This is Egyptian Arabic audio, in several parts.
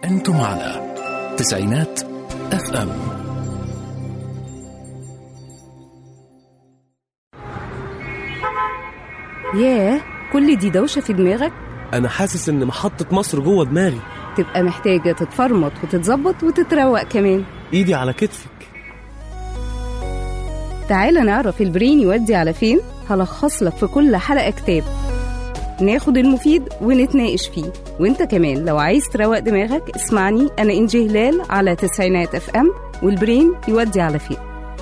أنتم على تسعينات اف ام ياه كل دي دوشة في دماغك انا حاسس ان محطة مصر جوه دماغي تبقى محتاجة تتفرمط وتتظبط وتتروق كمان ايدي على كتفك تعالى نعرف البرين يودي على فين هلخص لك في كل حلقة كتاب ناخد المفيد ونتناقش فيه وانت كمان لو عايز تروق دماغك اسمعني انا انجي هلال على تسعينات اف ام والبرين يودي على فين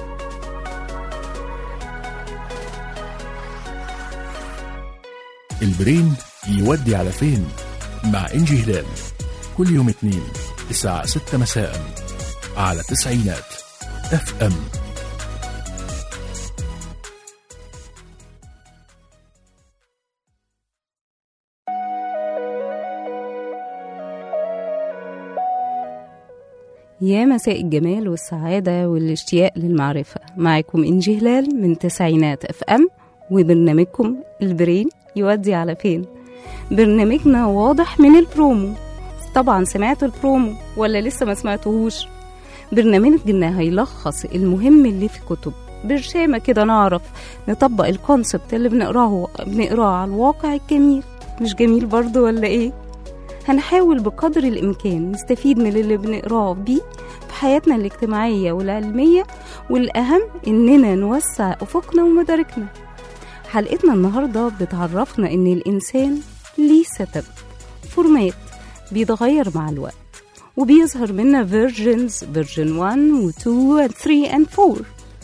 البرين يودي على فين مع إنجي هلال كل يوم اثنين الساعة 6 مساء على تسعينات اف ام يا مساء الجمال والسعادة والاشتياق للمعرفة معكم إنجي هلال من تسعينات اف ام وبرنامجكم البرين يودي على فين برنامجنا واضح من البرومو طبعا سمعت البرومو ولا لسه ما سمعتهوش برنامجنا هيلخص المهم اللي في كتب برشامة كده نعرف نطبق الكونسبت اللي بنقراه بنقراه على الواقع الجميل مش جميل برضو ولا ايه هنحاول بقدر الإمكان نستفيد من اللي بنقراه بيه في حياتنا الاجتماعية والعلمية والأهم إننا نوسع أفقنا ومداركنا حلقتنا النهاردة بتعرفنا إن الإنسان ليه ستب فورمات بيتغير مع الوقت وبيظهر منا فيرجنز فيرجن 1 و 2 و 3 and 4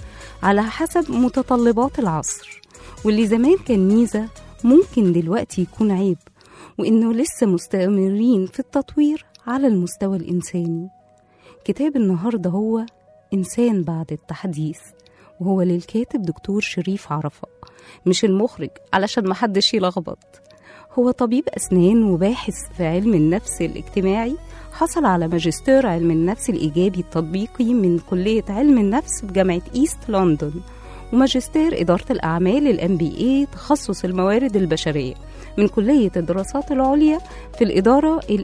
على حسب متطلبات العصر واللي زمان كان ميزة ممكن دلوقتي يكون عيب وإنه لسه مستمرين في التطوير على المستوى الإنساني كتاب النهاردة هو إنسان بعد التحديث وهو للكاتب دكتور شريف عرفة مش المخرج علشان محدش يلخبط هو طبيب أسنان وباحث في علم النفس الاجتماعي حصل على ماجستير علم النفس الإيجابي التطبيقي من كلية علم النفس بجامعة إيست لندن وماجستير إدارة الأعمال الام بي اي تخصص الموارد البشرية من كلية الدراسات العليا في الإدارة ال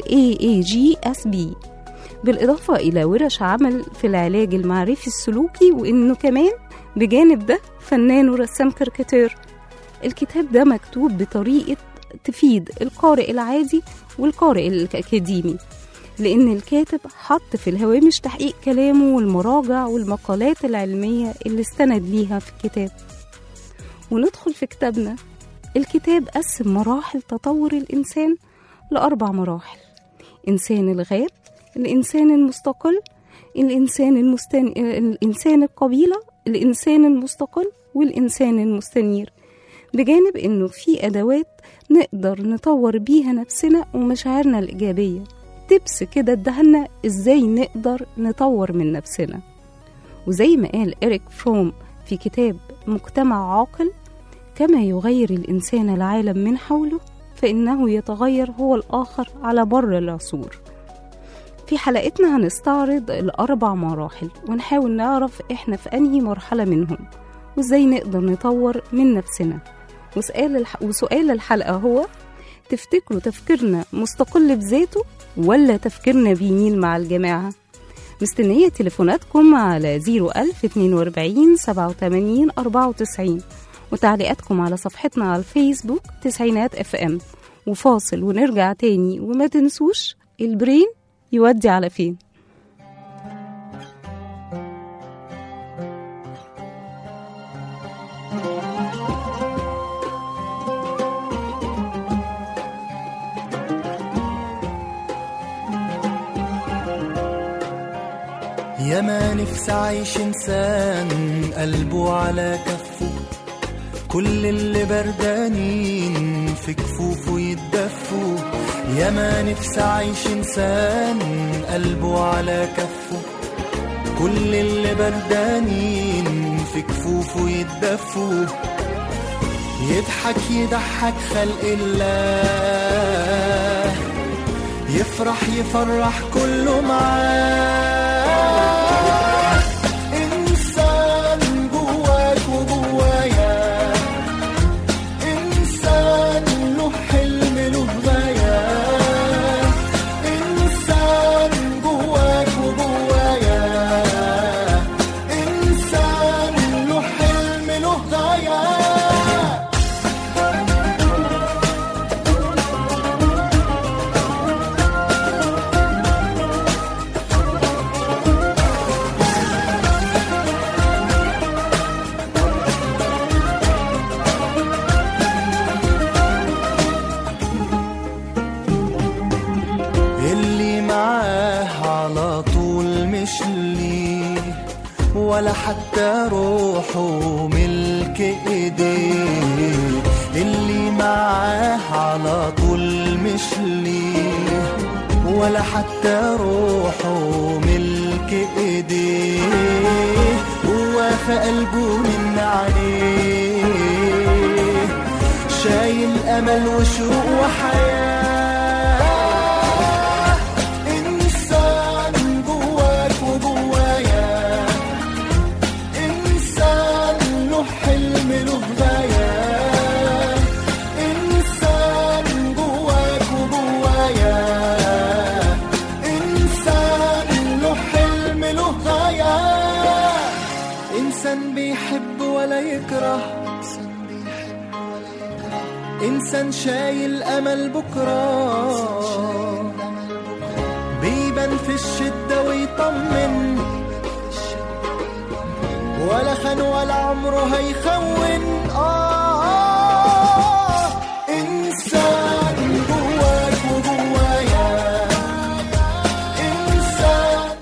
AAGSB بالإضافة إلى ورش عمل في العلاج المعرفي السلوكي وإنه كمان بجانب ده فنان ورسام كاريكاتير الكتاب ده مكتوب بطريقة تفيد القارئ العادي والقارئ الأكاديمي لأن الكاتب حط في الهوامش تحقيق كلامه والمراجع والمقالات العلمية اللي استند ليها في الكتاب وندخل في كتابنا الكتاب قسم مراحل تطور الإنسان لأربع مراحل إنسان الغاب الإنسان المستقل الإنسان المستن... الإنسان القبيلة الإنسان المستقل والإنسان المستنير بجانب إنه في أدوات نقدر نطور بيها نفسنا ومشاعرنا الإيجابية تبس كده ادهلنا إزاي نقدر نطور من نفسنا وزي ما قال إريك فروم في كتاب مجتمع عاقل كما يغير الإنسان العالم من حوله فإنه يتغير هو الآخر على بر العصور في حلقتنا هنستعرض الأربع مراحل ونحاول نعرف إحنا في أنهي مرحلة منهم وإزاي نقدر نطور من نفسنا وسؤال, الح... وسؤال الحلقة هو تفتكروا تفكيرنا مستقل بذاته ولا تفكيرنا بيميل مع الجماعة مستنية تليفوناتكم على 01042 87 94 وتعليقاتكم على صفحتنا على الفيسبوك تسعينات اف ام وفاصل ونرجع تاني وما تنسوش البرين يودي على فين يا ما نفسي عايش انسان قلبه على كفه كل اللي بردانين في كفوفه يتدفوا يا ما نفسي عايش انسان قلبه على كفه كل اللي بردانين في كفوفه يتدفوا يضحك يضحك خلق الله يفرح يفرح كله معاه إنسان جواك وجوايا إنسان له حلم له غاية إنسان معاه على طول مش ليه ولا حتى روحه ملك ايديه اللي معاه على طول مش ليه ولا حتى روحه ملك ايديه هو في قلبه من عليه شايل امل وشوق وحياه انسان جواك وجوايا انسان له حلم له غايه انسان جواك وجوايا انسان له حلم له غايه انسان بيحب ولا يكره انسان شايل امل بكره بيبان في الشده ويطمن ولا خان ولا عمره هيخون آه إنسان جواك وجوايا إنسان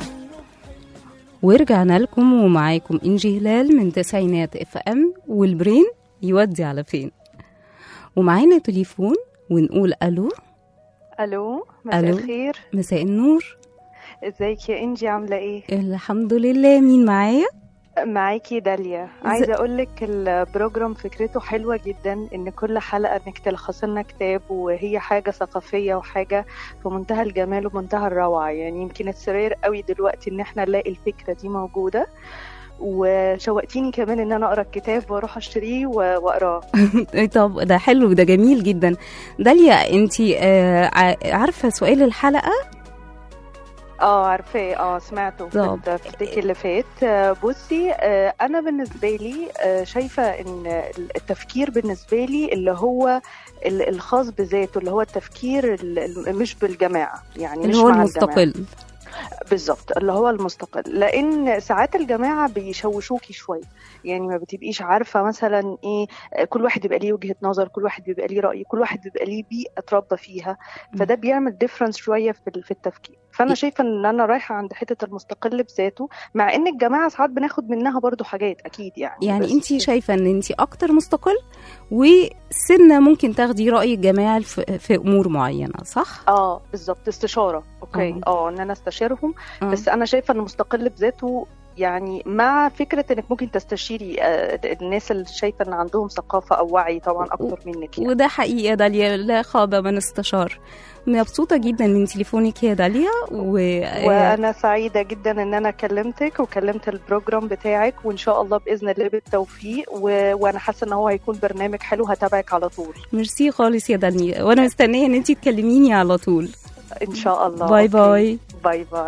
ورجعنا لكم ومعاكم إنجي هلال من تسعينات اف ام والبرين يودي على فين ومعانا تليفون ونقول الو الو مساء ألو. الخير مساء النور ازيك يا انجي عامله ايه الحمد لله مين معايا معاكي داليا عايزه اقول لك البروجرام فكرته حلوه جدا ان كل حلقه انك تلخص لنا كتاب وهي حاجه ثقافيه وحاجه في منتهى الجمال ومنتهى الروعه يعني يمكن السرير قوي دلوقتي ان احنا نلاقي الفكره دي موجوده وشوقتيني كمان ان انا اقرا الكتاب واروح اشتريه و- واقراه طب ده حلو ده جميل جدا داليا انت عارفه سؤال الحلقه اه عارفاه اه سمعته في طب. ال- في الديك اللي فات آه، بصي آه، انا بالنسبه لي آه، شايفه ان التفكير بالنسبه لي اللي هو ال- الخاص بذاته اللي هو التفكير ال- ال- مش بالجماعه يعني مش اللي هو مع الجماعة. المستقل بالظبط اللي هو المستقل لان ساعات الجماعه بيشوشوكي شويه يعني ما بتبقيش عارفه مثلا ايه كل واحد بيبقى ليه وجهه نظر كل واحد بيبقى ليه راي كل واحد بيبقى ليه بيئه اتربى فيها فده بيعمل ديفرنس شويه في ال- في التفكير فانا شايفه ان انا رايحه عند حته المستقل بذاته مع ان الجماعه ساعات بناخد منها برضو حاجات اكيد يعني يعني بس- انت شايفه ان انت اكتر مستقل وسنه ممكن تاخدي راي الجماعه في, في امور معينه صح اه بالظبط استشاره اوكي آه. اه ان انا استشيرهم آه. بس انا شايفه ان المستقل بذاته يعني مع فكره انك ممكن تستشيري آه، الناس اللي شايفه ان عندهم ثقافه او وعي طبعا اكتر منك يعني. وده حقيقه داليا لا خاب من استشار مبسوطه جدا من تليفونك يا داليا و... وانا سعيده جدا ان انا كلمتك وكلمت البروجرام بتاعك وان شاء الله باذن الله بالتوفيق و... وانا حاسه ان هو هيكون برنامج حلو هتابعك على طول ميرسي خالص يا داليا وانا مستنيه ان انت تكلميني على طول ان شاء الله باي أوكي. باي باي باي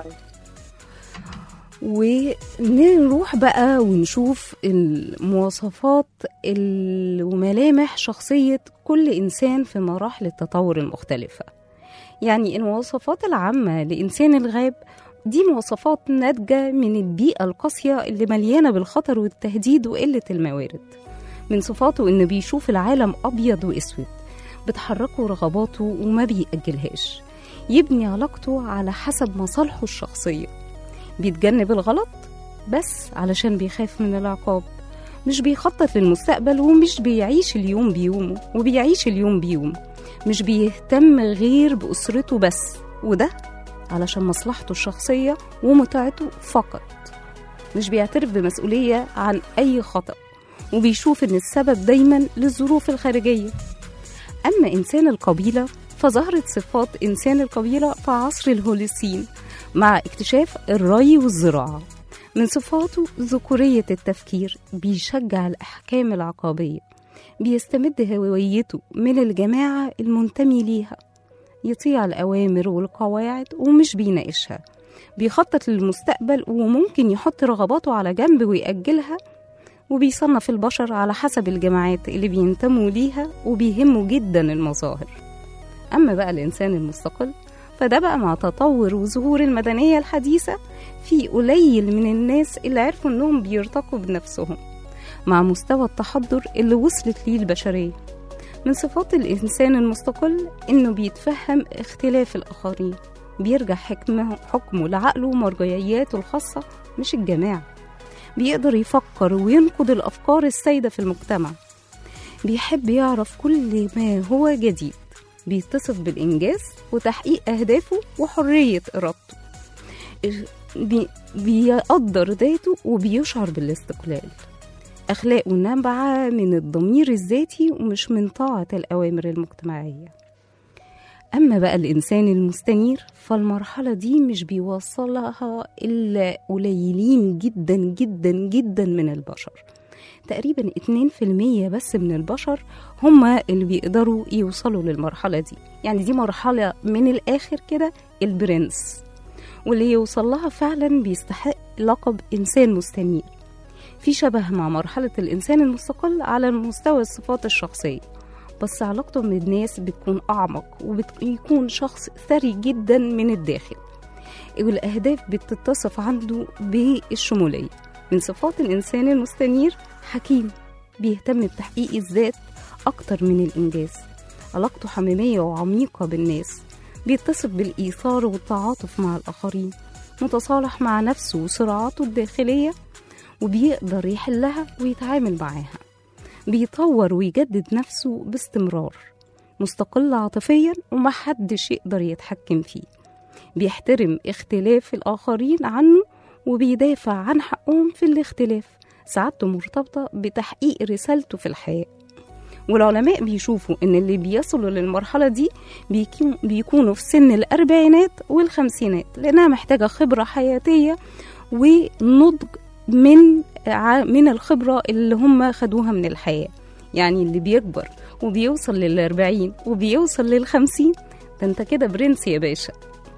ونروح بقى ونشوف المواصفات ال- وملامح شخصية كل إنسان في مراحل التطور المختلفة يعني المواصفات العامة لإنسان الغاب دي مواصفات ناتجة من البيئة القاسية اللي مليانة بالخطر والتهديد وقلة الموارد من صفاته إنه بيشوف العالم أبيض وأسود بتحركه رغباته وما بيأجلهاش يبني علاقته على حسب مصالحه الشخصية بيتجنب الغلط بس علشان بيخاف من العقاب مش بيخطط للمستقبل ومش بيعيش اليوم بيومه وبيعيش اليوم بيوم مش بيهتم غير بأسرته بس وده علشان مصلحته الشخصية ومتعته فقط مش بيعترف بمسؤولية عن أي خطأ وبيشوف إن السبب دايما للظروف الخارجية أما إنسان القبيلة فظهرت صفات إنسان القبيلة في عصر الهوليسين مع اكتشاف الري والزراعة من صفاته ذكورية التفكير بيشجع الأحكام العقابية بيستمد هويته من الجماعة المنتمي ليها يطيع الأوامر والقواعد ومش بيناقشها بيخطط للمستقبل وممكن يحط رغباته على جنب ويأجلها وبيصنف البشر على حسب الجماعات اللي بينتموا ليها وبيهمه جدا المظاهر أما بقى الإنسان المستقل فده بقى مع تطور وظهور المدنية الحديثة في قليل من الناس اللي عرفوا إنهم بيرتقوا بنفسهم مع مستوى التحضر اللي وصلت ليه البشرية من صفات الإنسان المستقل إنه بيتفهم اختلاف الآخرين بيرجع حكمه حكمه لعقله ومرجعياته الخاصة مش الجماعة بيقدر يفكر وينقد الأفكار السائدة في المجتمع بيحب يعرف كل ما هو جديد بيتصف بالإنجاز وتحقيق أهدافه وحرية إرادته بي- بيقدر ذاته وبيشعر بالاستقلال أخلاقه نابعة من الضمير الذاتي ومش من طاعة الأوامر المجتمعية أما بقى الإنسان المستنير فالمرحلة دي مش بيوصلها إلا قليلين جدا جدا جدا من البشر تقريبا 2% بس من البشر هم اللي بيقدروا يوصلوا للمرحلة دي يعني دي مرحلة من الآخر كده البرنس واللي يوصل لها فعلا بيستحق لقب إنسان مستنير في شبه مع مرحلة الإنسان المستقل على مستوى الصفات الشخصية بس علاقته بالناس بتكون أعمق وبيكون شخص ثري جدا من الداخل والأهداف بتتصف عنده بالشمولية من صفات الإنسان المستنير حكيم بيهتم بتحقيق الذات أكتر من الإنجاز علاقته حميمية وعميقة بالناس بيتصف بالإيثار والتعاطف مع الآخرين متصالح مع نفسه وصراعاته الداخلية وبيقدر يحلها ويتعامل معاها بيطور ويجدد نفسه باستمرار مستقل عاطفيا ومحدش يقدر يتحكم فيه بيحترم اختلاف الآخرين عنه وبيدافع عن حقهم في الاختلاف سعادته مرتبطة بتحقيق رسالته في الحياة والعلماء بيشوفوا إن اللي بيصلوا للمرحلة دي بيكون- بيكونوا في سن الأربعينات والخمسينات لأنها محتاجة خبرة حياتية ونضج من ع- من الخبرة اللي هم خدوها من الحياة يعني اللي بيكبر وبيوصل للأربعين وبيوصل للخمسين ده انت كده برنس يا باشا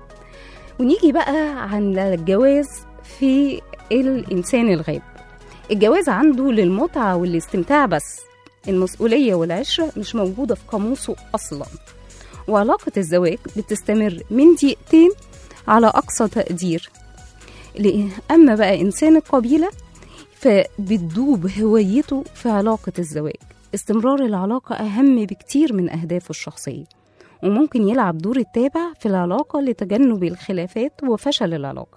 ونيجي بقى عن الجواز في الإنسان الغاب الجواز عنده للمتعة والاستمتاع بس المسؤولية والعشرة مش موجودة في قاموسه أصلا وعلاقة الزواج بتستمر من دقيقتين على أقصى تقدير لإيه؟ أما بقى إنسان القبيلة فبتدوب هويته في علاقة الزواج استمرار العلاقة أهم بكتير من أهدافه الشخصية وممكن يلعب دور التابع في العلاقة لتجنب الخلافات وفشل العلاقة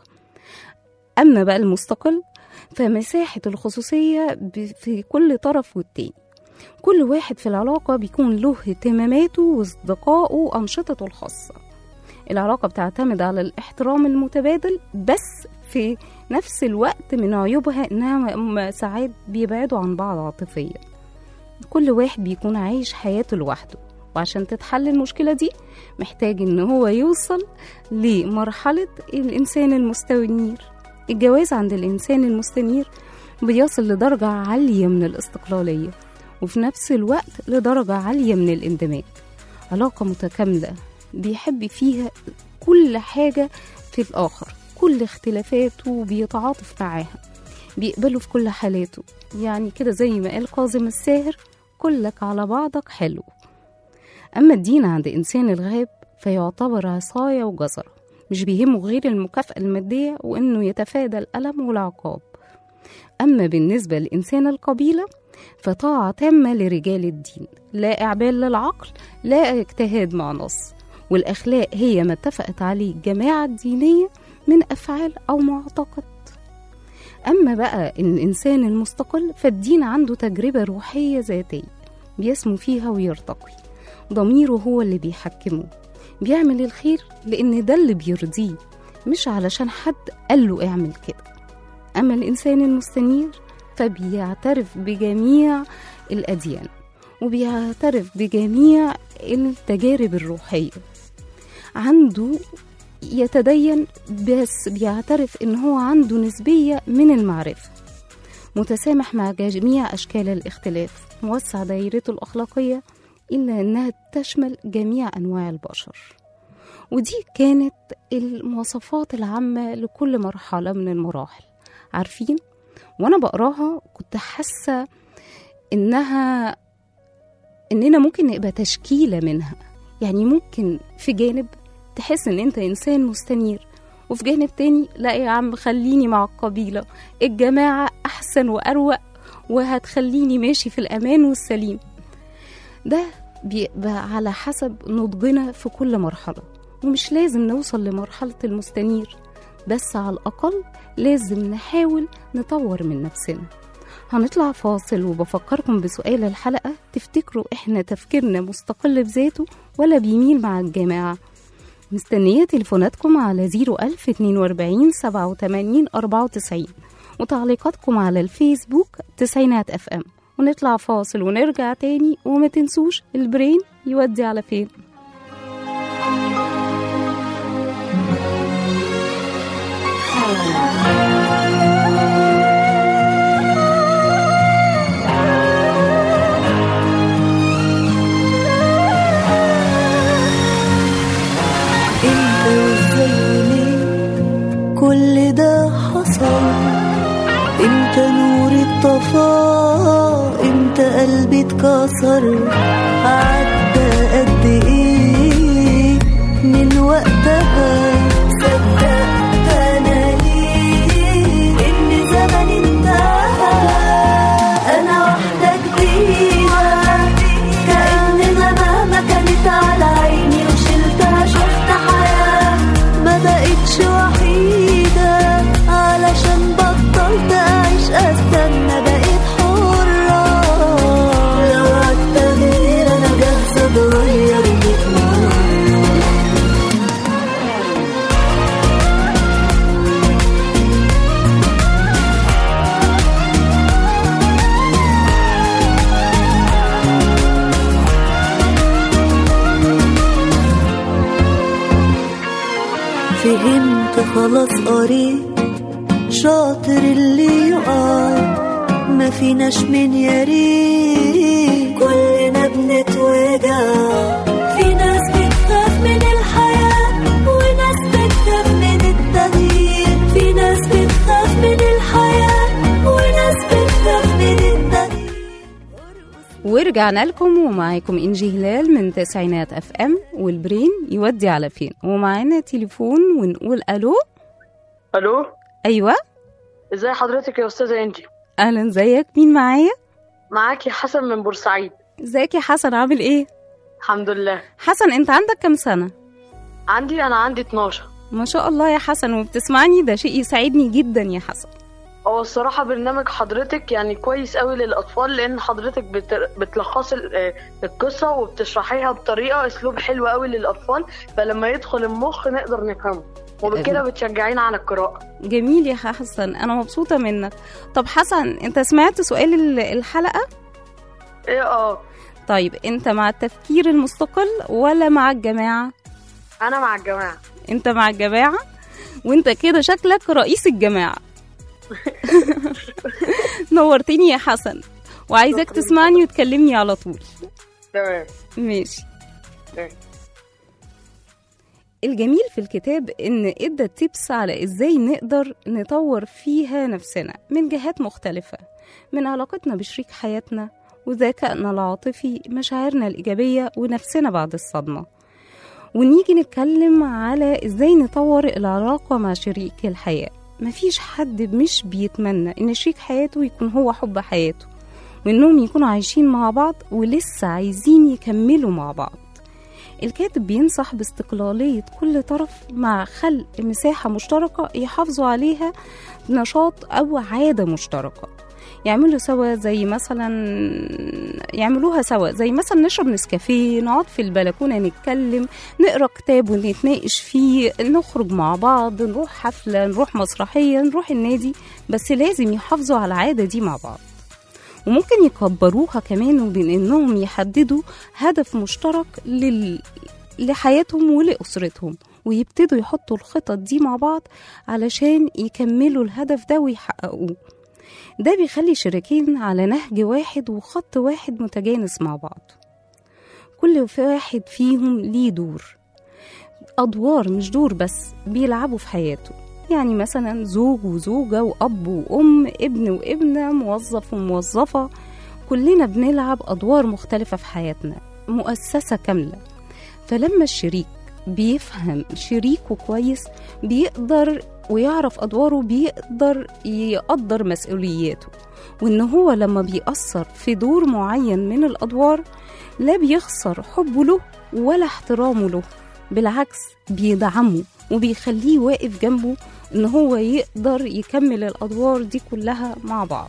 أما بقى المستقل فمساحة الخصوصية ب- في كل طرف والتاني كل واحد في العلاقة بيكون له اهتماماته واصدقائه وأنشطته الخاصة العلاقة بتعتمد على الاحترام المتبادل بس في نفس الوقت من عيوبها إنها م- ساعات بيبعدوا عن بعض عاطفيا كل واحد بيكون عايش حياته لوحده وعشان تتحل المشكلة دي محتاج إن هو يوصل لمرحلة الإنسان المستنير الجواز عند الإنسان المستنير بيصل لدرجة عالية من الاستقلالية وفي نفس الوقت لدرجة عالية من الاندماج علاقة متكاملة بيحب فيها كل حاجة في الآخر كل اختلافاته بيتعاطف معاها بيقبله في كل حالاته يعني كده زي ما قال كاظم الساهر كلك على بعضك حلو أما الدين عند إنسان الغاب فيعتبر عصاية وجزرة مش بيهمه غير المكافأة المادية وإنه يتفادى الألم والعقاب أما بالنسبة لإنسان القبيلة فطاعة تامة لرجال الدين لا إعبال للعقل لا اجتهاد مع نص والأخلاق هي ما اتفقت عليه الجماعة الدينية من أفعال أو معتقد أما بقى الإنسان المستقل فالدين عنده تجربة روحية ذاتية بيسمو فيها ويرتقي ضميره هو اللي بيحكمه بيعمل الخير لأن ده اللي بيرضيه مش علشان حد قال له اعمل كده أما الإنسان المستنير فبيعترف بجميع الأديان وبيعترف بجميع التجارب الروحية عنده يتدين بس بيعترف إن هو عنده نسبية من المعرفة متسامح مع جميع أشكال الاختلاف موسع دائرته الأخلاقية إلا أنها تشمل جميع أنواع البشر ودي كانت المواصفات العامة لكل مرحلة من المراحل عارفين وأنا بقراها كنت حاسة إنها إننا ممكن نبقى تشكيلة منها يعني ممكن في جانب تحس إن أنت إنسان مستنير وفي جانب تاني لا يا عم خليني مع القبيلة الجماعة أحسن وأروق وهتخليني ماشي في الأمان والسليم ده بيبقى على حسب نضجنا في كل مرحلة ومش لازم نوصل لمرحلة المستنير بس على الأقل لازم نحاول نطور من نفسنا هنطلع فاصل وبفكركم بسؤال الحلقة تفتكروا إحنا تفكيرنا مستقل بذاته ولا بيميل مع الجماعة مستنية تليفوناتكم على 01042 87 94 وتعليقاتكم على الفيسبوك تسعينات اف ام ونطلع فاصل ونرجع تاني وما تنسوش البرين يودي على فين انت وازاي وليه كل ده حصل انت نور الطفاء انت قلبي اتكسر عدى قد ايه من وقتها صدقت انا ليه ان زمني انتهى انا واحدة جديدة كأننا مهما كانت على عيني وشلتها شفت حياة ما بقتش وحيدة علشان بطلت أعيش أستنى بقيت حرة لو عالتغيير أنا جاهزة أتغير ميت مرة فهمت خلاص قريت شاطر اللي يقع ما فيناش من يا ريت كلنا بنتوجع في ناس بتخاف من الحياة وناس بتخاف من التغيير في ناس بتخاف من الحياة وناس بتخاف من التغيير ورجعنا لكم ومعاكم انجي هلال من تسعينات اف ام والبرين يودي على فين ومعانا تليفون ونقول الو الو ايوه ازاي حضرتك يا استاذه انجي اهلا زيك مين معايا معاكي حسن من بورسعيد ازيك يا حسن عامل ايه الحمد لله حسن انت عندك كام سنه عندي انا عندي 12 ما شاء الله يا حسن وبتسمعني ده شيء يسعدني جدا يا حسن هو الصراحة برنامج حضرتك يعني كويس قوي للأطفال لأن حضرتك بت- بتلخصي ال- آه، القصة وبتشرحيها بطريقة أسلوب حلو قوي للأطفال فلما يدخل المخ نقدر نفهمه وبكده بتشجعينا على القراءة جميل يا حسن انا مبسوطه منك طب حسن انت سمعت سؤال ال- الحلقه إيه آه طيب انت مع التفكير المستقل ولا مع الجماعه أنا مع الجماعة انت مع الجماعه وانت كده شكلك رئيس الجماعه نورتني يا حسن وعايزك شكراً. تسمعني وتكلمني على طول تمام ماشي تمام. الجميل في الكتاب ان ادى تيبس على ازاي نقدر نطور فيها نفسنا من جهات مختلفة من علاقتنا بشريك حياتنا وذكائنا العاطفي مشاعرنا الإيجابية ونفسنا بعد الصدمة ونيجي نتكلم على ازاي نطور العلاقة مع شريك الحياة مفيش حد مش بيتمنى ان شريك حياته يكون هو حب حياته وانهم يكونوا عايشين مع بعض ولسه عايزين يكملوا مع بعض الكاتب بينصح باستقلالية كل طرف مع خلق مساحة مشتركة يحافظوا عليها نشاط أو عادة مشتركة يعملوا سوا زي مثلا يعملوها سوا زي مثلا نشرب نسكافيه نقعد في البلكونة نتكلم نقرا كتاب ونتناقش فيه نخرج مع بعض نروح حفلة نروح مسرحية نروح النادي بس لازم يحافظوا على العادة دي مع بعض وممكن يكبروها كمان وبين انهم يحددوا هدف مشترك لل... لحياتهم ولأسرتهم ويبتدوا يحطوا الخطط دي مع بعض علشان يكملوا الهدف ده ويحققوه ده بيخلي الشريكين على نهج واحد وخط واحد متجانس مع بعض كل واحد فيهم ليه دور أدوار مش دور بس بيلعبوا في حياته يعني مثلا زوج وزوجة وأب وأم ابن وابنة موظف وموظفة كلنا بنلعب أدوار مختلفة في حياتنا مؤسسة كاملة فلما الشريك بيفهم شريكه كويس بيقدر ويعرف أدواره بيقدر يقدر مسؤولياته وإن هو لما بيأثر في دور معين من الأدوار لا بيخسر حبه له ولا احترامه له بالعكس بيدعمه وبيخليه واقف جنبه ان هو يقدر يكمل الادوار دي كلها مع بعض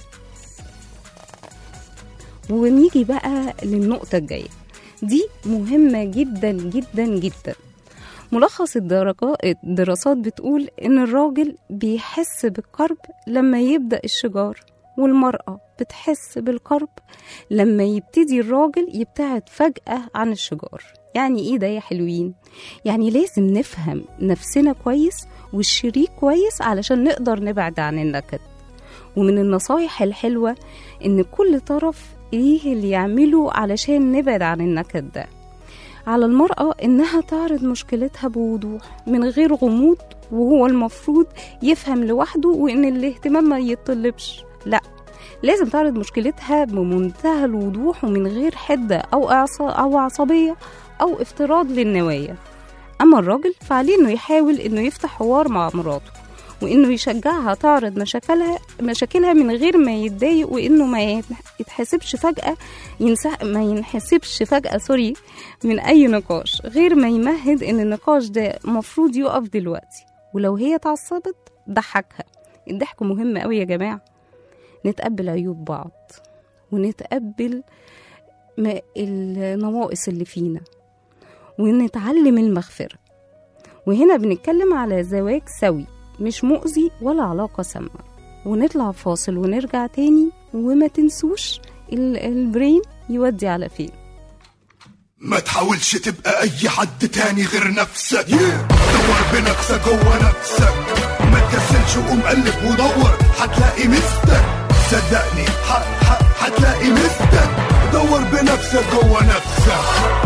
ونيجي بقى للنقطة الجاية دي مهمة جدا جدا جدا ملخص الدرجات الدراسات بتقول إن الراجل بيحس بالكرب لما يبدأ الشجار والمرأة بتحس بالكرب لما يبتدي الراجل يبتعد فجأة عن الشجار يعني إيه ده يا حلوين؟ يعني لازم نفهم نفسنا كويس والشريك كويس علشان نقدر نبعد عن النكد ومن النصايح الحلوة إن كل طرف إيه اللي يعمله علشان نبعد عن النكد ده على المرأة إنها تعرض مشكلتها بوضوح من غير غموض وهو المفروض يفهم لوحده وإن الاهتمام ما يطلبش لا لازم تعرض مشكلتها بمنتهى الوضوح ومن غير حدة أو إعصا- أو عصبية أو افتراض للنوايا أما الراجل فعليه إنه يحاول إنه يفتح حوار مع مراته وإنه يشجعها تعرض مشاكلها مشاكلها من غير ما يتضايق وإنه ما يتح- يتحسبش فجأة ينسح ما ينحسبش فجأة سوري من أي نقاش غير ما يمهد إن النقاش ده مفروض يقف دلوقتي ولو هي اتعصبت ضحكها الضحك مهم قوي يا جماعة نتقبل عيوب بعض ونتقبل ما- النواقص اللي فينا ونتعلم المغفرة وهنا بنتكلم على زواج سوي مش مؤذي ولا علاقة سامة ونطلع فاصل ونرجع تاني وما تنسوش ال- البرين يودي على فين ما تحاولش تبقى اي حد تاني غير نفسك دور بنفسك جوه نفسك ما تكسلش وقوم قلب ودور هتلاقي مستك صدقني ح- ح- هتلاقي مستك دور بنفسك جوه نفسك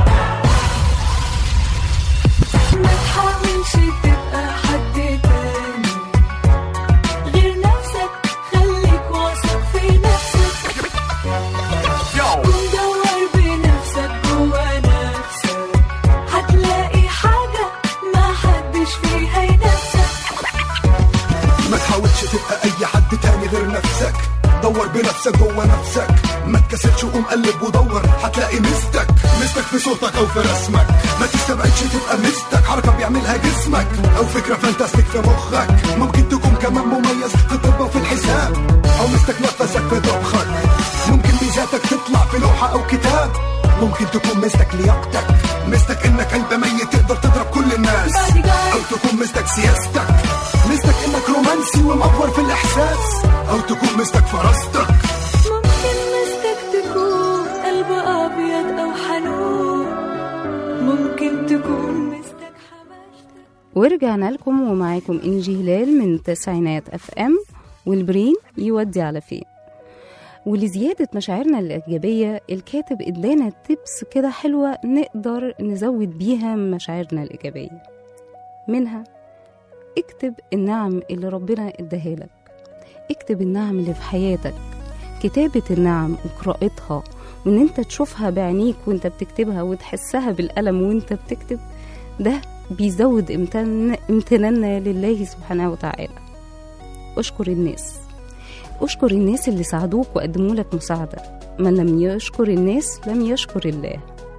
ما تحاولش تبقى حد تاني غير نفسك خليك واثق في نفسك كن دور بنفسك جوا نفسك هتلاقي حاجة ما حدش فيها ينافسك ما تحاولش تبقى اي حد تاني غير نفسك دور بنفسك جوه نفسك ما تكسلش وقوم قلب ودور هتلاقي مستك مستك في صوتك او في رسمك ما تستبعدش تبقى مستك حركه بيعملها جسمك او فكره فانتاستيك في مخك ممكن تكون كمان مميز في الطب وفي الحساب او مستك نفسك في طبخك ممكن ميزاتك تطلع في لوحه او كتاب ممكن تكون مستك لياقتك مستك انك قلب ميت تقدر تضرب كل الناس او تكون مستك سياستك مستك انك رومانسي ومأفور في الاحساس او تكون مستك فراستك ممكن مستك تكون قلب أبيض أو حنون ممكن تكون مستك حماشتك ورجعنا لكم ومعاكم إنجي هلال من تسعينات اف ام والبرين يودي على فين ولزيادة مشاعرنا الإيجابية الكاتب إدانا تبس كده حلوة نقدر نزود بيها مشاعرنا الإيجابية منها اكتب النعم اللي ربنا اداها لك اكتب النعم اللي في حياتك كتابة النعم وقراءتها وان انت تشوفها بعينيك وانت بتكتبها وتحسها بالقلم وانت بتكتب ده بيزود امتن... امتناننا لله سبحانه وتعالى اشكر الناس اشكر الناس اللي ساعدوك وقدموا لك مساعدة من لم يشكر الناس لم يشكر الله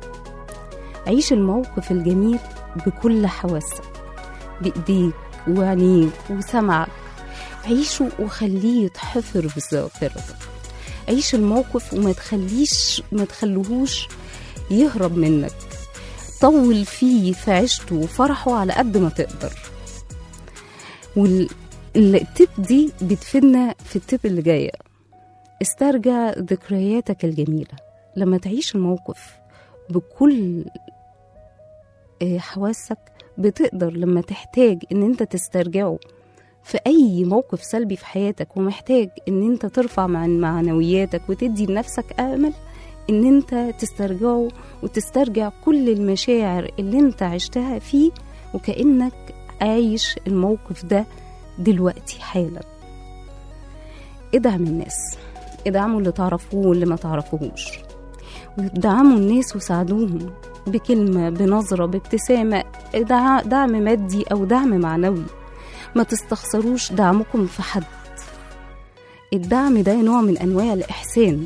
عيش الموقف الجميل بكل حواسك بإيديك وعينيك وسمعك عيشه وخليه يتحفر في ذاكرتك عيش الموقف وما تخليش ما تخلوهوش يهرب منك طول فيه في عيشته وفرحه على قد ما تقدر والتip دي بتفيدنا في التip اللي جاية استرجع ذكرياتك الجميلة لما تعيش الموقف بكل آه، حواسك بتقدر لما تحتاج ان انت تسترجعه في اي موقف سلبي في حياتك ومحتاج ان انت ترفع من معنوياتك وتدي لنفسك امل ان انت تسترجعه وتسترجع كل المشاعر اللي انت عشتها فيه وكأنك عايش الموقف ده دلوقتي حالا ادعم الناس ادعموا اللي تعرفوه واللي ما تعرفوهوش ودعموا الناس وساعدوهم بكلمة بنظرة بابتسامة دع- دعم مادي أو دعم معنوي ما تستخسروش دعمكم في حد الدعم ده نوع من أنواع الإحسان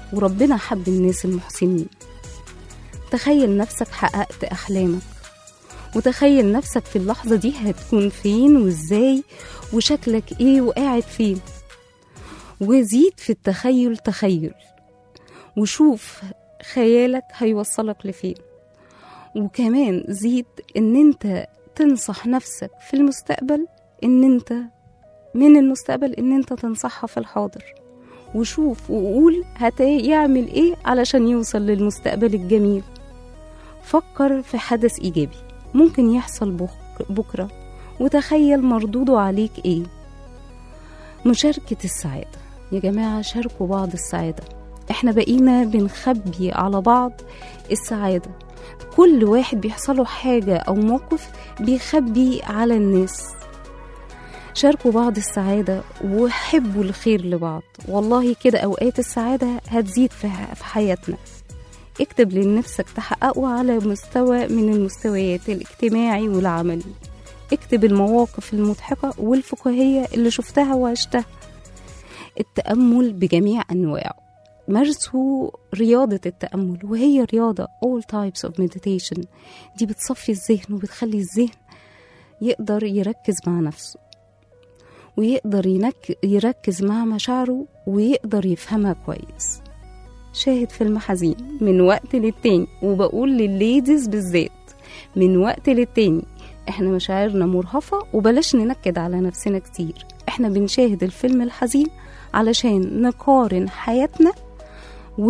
وربنا حب الناس المحسنين تخيل نفسك حققت أحلامك وتخيل نفسك في اللحظة دي هتكون فين وازاي وشكلك ايه وقاعد فين وزيد في التخيل تخيل وشوف خيالك هيوصلك لفين وكمان زيد ان انت تنصح نفسك في المستقبل ان انت من المستقبل ان انت تنصحها في الحاضر وشوف وقول هيعمل ايه علشان يوصل للمستقبل الجميل فكر في حدث ايجابي ممكن يحصل بك- بكره وتخيل مردوده عليك ايه مشاركة السعادة يا جماعة شاركوا بعض السعادة احنا بقينا بنخبي على بعض السعادة كل واحد بيحصله حاجة أو موقف بيخبي على الناس شاركوا بعض السعادة وحبوا الخير لبعض والله كده أوقات السعادة هتزيد في في حياتنا اكتب لنفسك تحققه على مستوى من المستويات الاجتماعي والعملي اكتب المواقف المضحكة والفكاهية اللي شفتها وعشتها التأمل بجميع أنواعه مارسوا رياضة التأمل وهي رياضة all types of meditation دي بتصفي الذهن وبتخلي الذهن يقدر يركز مع نفسه ويقدر ينك يركز مع مشاعره ويقدر يفهمها كويس شاهد فيلم حزين من وقت للتاني وبقول للليديز بالذات من وقت للتاني احنا مشاعرنا مرهفة وبلاش ننكد على نفسنا كتير احنا بنشاهد الفيلم الحزين علشان نقارن حياتنا و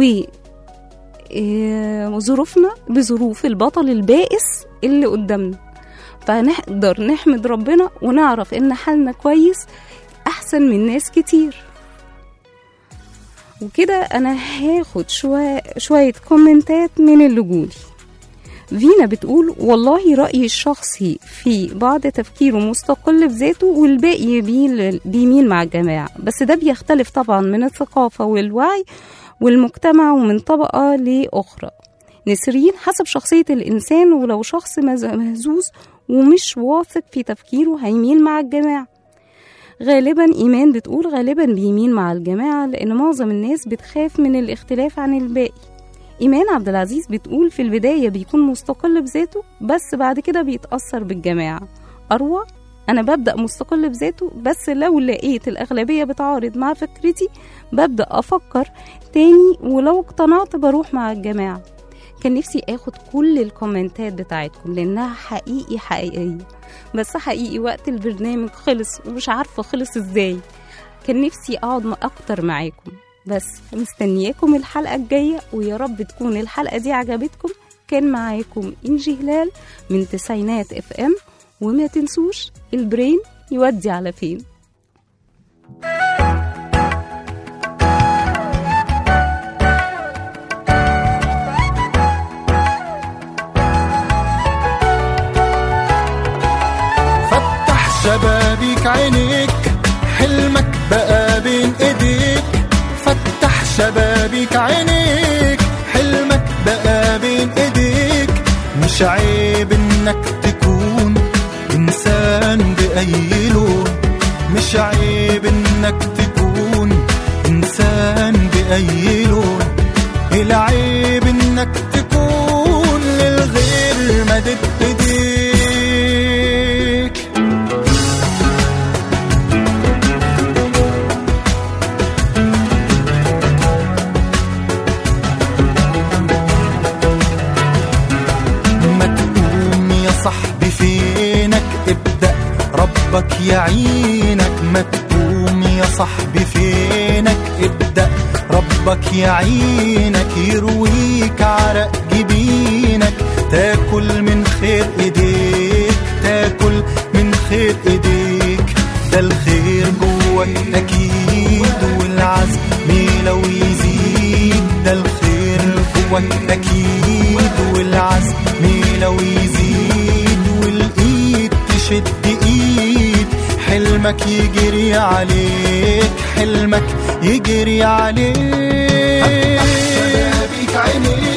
إيه، ظروفنا بظروف البطل البائس اللي قدامنا فنقدر نحمد ربنا ونعرف ان حالنا كويس احسن من ناس كتير وكده انا هاخد شوية, شوية كومنتات من اللي جولي فينا بتقول والله رأيي الشخصي في بعض تفكيره مستقل بذاته والباقي يميل بيميل مع الجماعة بس ده بيختلف طبعا من الثقافة والوعي والمجتمع ومن طبقة لأخرى نسرين حسب شخصية الإنسان ولو شخص مز- مهزوز ومش واثق في تفكيره هيميل مع الجماعة غالبا إيمان بتقول غالبا بيميل مع الجماعة لأن معظم الناس بتخاف من الاختلاف عن الباقي إيمان عبد العزيز بتقول في البداية بيكون مستقل بذاته بس بعد كده بيتأثر بالجماعة أروى أنا ببدأ مستقل بذاته بس لو لقيت الأغلبية بتعارض مع فكرتي ببدأ أفكر تاني ولو اقتنعت بروح مع الجماعة كان نفسي اخد كل الكومنتات بتاعتكم لانها حقيقي حقيقية بس حقيقي وقت البرنامج خلص ومش عارفة خلص ازاي كان نفسي اقعد م- اكتر معاكم بس مستنياكم الحلقة الجاية ويا رب تكون الحلقة دي عجبتكم كان معاكم انجي هلال من تسعينات اف ام وما تنسوش البرين يودي على فين فتح شبابيك عينيك حلمك بقى بين ايديك فتح شبابيك عينيك حلمك بقى بين ايديك مش عيب انك تكون انسان باي لون مش عيب انك تكون انسان باي لون العيب انك تكون للغير مدد ايديك ما تقوم يا صاحبي فينك ابدأ ربك يعينك ما تقوم يا صاحبي فينك ابدأ ربك يعينك يرويك عرق جبينك تاكل من خير ايديك تاكل من خير ايديك ده الخير جواك اكيد والعزم لو يزيد ده الخير جواك اكيد والعزم لو يزيد والايد تشد ايد حلمك يجري عليك حلمك يجري عليك فتح شبابيك عينيك